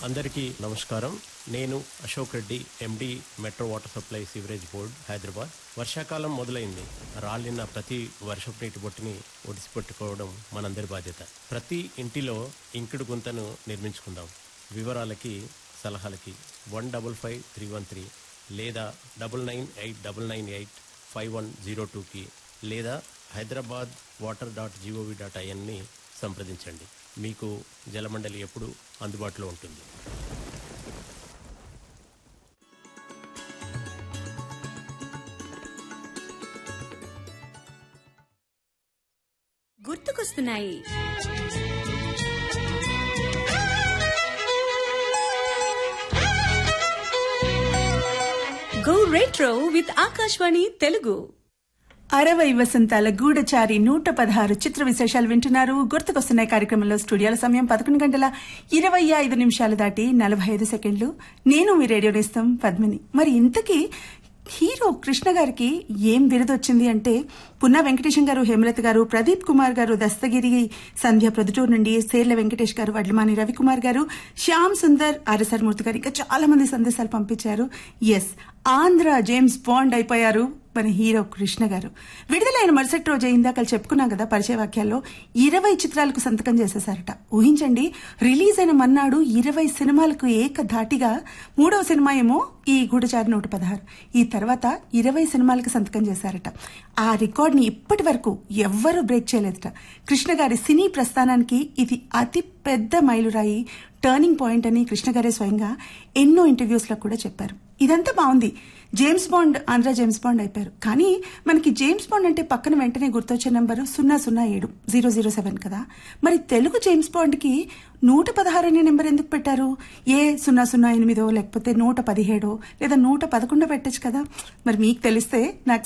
అందరికీ నమస్కారం నేను Ashok Reddy MD metro water supply sewerage board Hyderabad వర్షాకాలం మొదలైంది రాలిన ప్రతి వర్షపు నీటి బొట్టుని ఒడిసిపెట్టుకోవడం మనందరి బాధ్యత ప్రతి ఇంటిలో ఇంకుడు గుంతను నిర్మించుకుందాం వివరాలకి సలహాలకి one double five three one three లేదా double nine eight double nine eight five one zero టూకి లేదా Hyderabad water dot GOV dot ఐఎన్ని సంప్రదించండి మీకు జలమండలి ఎప్పుడు అందుబాటులో ఉంటుంది గుర్తుకొస్తున్నాయి go retro with Akashvani Telugu అరవై వసంతాల గూఢచారి నూట పదహారు చిత్ర విశేషాలు వింటున్నారు గుర్తుకొస్తున్నాయి కార్యక్రమంలో స్టూడియోల సమయం పదకొండు గంటల ఇరవై ఐదు నిమిషాలు దాటి నలభై ఐదు సెకండ్లు నేను మీ రేడియో నేస్తం పద్మిని మరి ఇంతకీ హీరో కృష్ణ గారికి ఏం బిరుదొచ్చింది అంటే పున్నా వెంకటేశం గారు హేమలత గారు ప్రదీప్ కుమార్ గారు దస్తగిరి సంధ్య ప్రొద్దుటూరు నుండి సేర్ల వెంకటేష్ గారు వడ్లమాని రవికుమార్ గారు శ్యామ్ సుందర్ ఆర్ఎస్ఆర్ గారు ఇంకా చాలా మంది సందేశాలు పంపించారు ఎస్ ఆంధ్ర జేమ్స్ బాండ్ అయిపోయారు మన హీరో కృష్ణ గారు విడుదలైన మరుసటి రోజు ఇందాక చెప్పుకున్నాం కదా పరిచయ వాక్యాల్లో ఇరవై చిత్రాలకు సంతకం చేసేశారట ఊహించండి రిలీజ్ అయిన మన్నాడు ఇరవై సినిమాలకు ఏక ధాటిగా మూడవ సినిమా ఏమో ఈ గూఢచారి నూట పదహారు ఈ తర్వాత ఇరవై సినిమాలకు సంతకం చేశారట ఆ రికార్డ్ ని ఇప్పటి వరకు ఎవ్వరూ బ్రేక్ చేయలేదట కృష్ణ గారి సినీ ప్రస్థానానికి ఇది అతి పెద్ద మైలురాయి టర్నింగ్ పాయింట్ అని కృష్ణ గారే స్వయంగా ఎన్నో ఇంటర్వ్యూస్ లో కూడా చెప్పారు ఇదంతా బాగుంది James Bond Andhra James Bond అయిపోయారు కానీ మనకి జేమ్స్ బాండ్ అంటే పక్కన వెంటనే గుర్తొచ్చే నంబరు సున్నా సున్నా ఏడు జీరో జీరో సెవెన్ కదా మరి తెలుగు జేమ్స్ బాండ్ కి నూట పదహారు అనే నెంబర్ ఎందుకు పెట్టారు ఏ సున్నా సున్నా ఎనిమిదో లేకపోతే నూట పదిహేడో లేదా నూట పదకొండో పెట్టచ్చు కదా మరి మీకు తెలిస్తే నాకు